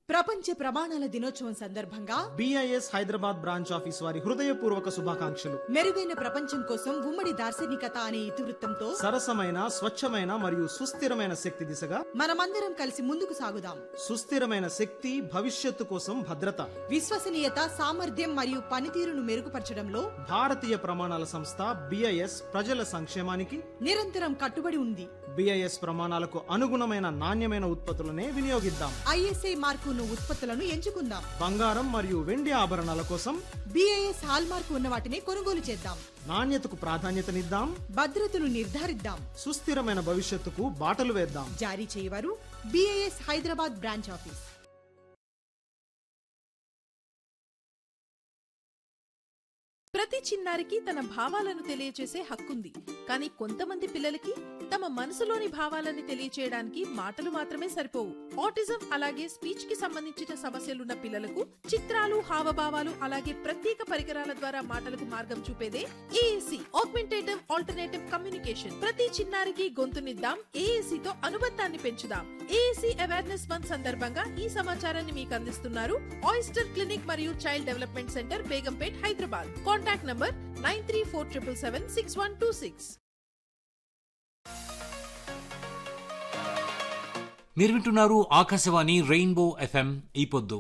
ప్రపంచ ప్రమాణాల దినోత్సవం సందర్భంగా బిఐఎస్ హైదరాబాద్ బ్రాంచ్ ఆఫీస్ వారి హృదయపూర్వక శుభాకాంక్షలు మెరుగైన ప్రపంచం కోసం ఉమ్మడి దార్శనికత అనే ఇతివృత్తంతో సరసమైన స్వచ్ఛమైన మరియు సుస్థిరమైన శక్తి దిశగా మనమందరం కలిసి ముందుకు సాగుదాం సుస్థిరమైన శక్తి భవిష్యత్తు కోసం భద్రత విశ్వసనీయత సామర్థ్యం మరియు పనితీరును మెరుగుపరచడంలో భారతీయ ప్రమాణాల సంస్థ బిఐఎస్ ప్రజల సంక్షేమానికి నిరంతరం కట్టుబడి ఉంది బిఐఎస్ ప్రమాణాలకు అనుగుణమైన నాణ్యమైన ఉత్పత్తులనే వినియోగిద్దాం ఐఎస్ఐ మార్కును ఉత్పత్తులను ఎంచుకుందాం బంగారం మరియు వెండి ఆభరణాల కోసం బిఐఎస్ హాల్ మార్కు ఉన్న వాటిని కొనుగోలు చేద్దాం నాణ్యతకు ప్రాధాన్యతనిద్దాం భద్రతను నిర్ధారిద్దాం సుస్థిరమైన భవిష్యత్తుకు బాటలు వేద్దాం జారీ చేయవారు బిఐఎస్ హైదరాబాద్ బ్రాంచ్ ఆఫీస్ ప్రతి చిన్నారికి తన భావాలను తెలియచేసే హక్కుంది కానీ కొంతమంది పిల్లలకి తమ మనసులోని భావాలని తెలియచేయడానికి మాటలు మాత్రమే సరిపోవు ఆటిజం అలాగే స్పీచ్ కి సంబంధించిన సమస్యలున్న పిల్లలకు చిత్రాలు హావభావాలు అలాగే ప్రత్యేక పరికరాల ద్వారా మాటలకు మార్గం చూపేదే ఏఏసి ఆగ్మెంటేటివ్ ఆల్టర్నేటివ్ కమ్యూనికేషన్ ప్రతి చిన్నారికి గొంతునిద్దాం ఏఏసి తో అనుబంధాన్ని పెంచుదాం ఏఏసి అవేర్నెస్ మంత్ సందర్భంగా ఈ సమాచారాన్ని మీకు అందిస్తున్నారు ఆయిస్టర్ క్లినిక్ మరియు child development centre Begumpet Hyderabad contact number nine three four triple seven six one two six మీరు వింటున్నారు ఆకాశవాణి రెయిన్బో ఎఫ్ఎం ఈ పొద్దు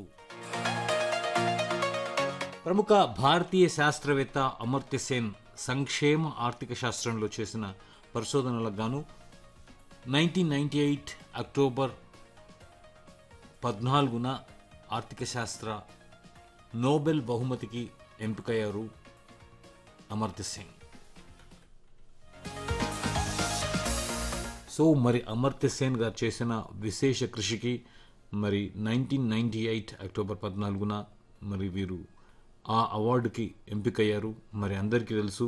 ప్రముఖ భారతీయ శాస్త్రవేత్త అమర్త్య సేన్ సంక్షేమ ఆర్థిక శాస్త్రంలో చేసిన పరిశోధనలకు గాను నైన్టీన్ నైన్టీ ఎయిట్ అక్టోబర్ పద్నాలుగున ఆర్థిక శాస్త్ర నోబెల్ బహుమతికి ఎంపికయ్యారు అమర్త్య సేన్ సో మరి అమర్త్య సేన్ గారు చేసిన విశేష కృషికి మరి నైన్టీన్ నైంటీ ఎయిట్ అక్టోబర్ పద్నాలుగున మరి వీరు ఆ అవార్డుకి ఎంపికయ్యారు మరి అందరికీ తెలుసు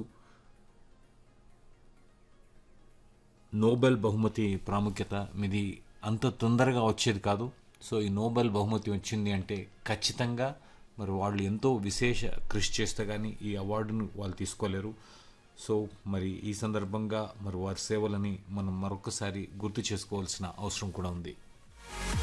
నోబెల్ బహుమతి ప్రాముఖ్యత ఇది అంత తొందరగా వచ్చేది కాదు సో ఈ నోబెల్ బహుమతి వచ్చింది అంటే ఖచ్చితంగా మరి వాళ్ళు ఎంతో విశేష కృషి చేస్తే కానీ ఈ అవార్డును వాళ్ళు తీసుకోలేరు సో మరి ఈ సందర్భంగా మరి వారి సేవలని మనం మరొకసారి గుర్తు చేసుకోవాల్సిన అవసరం కూడా ఉంది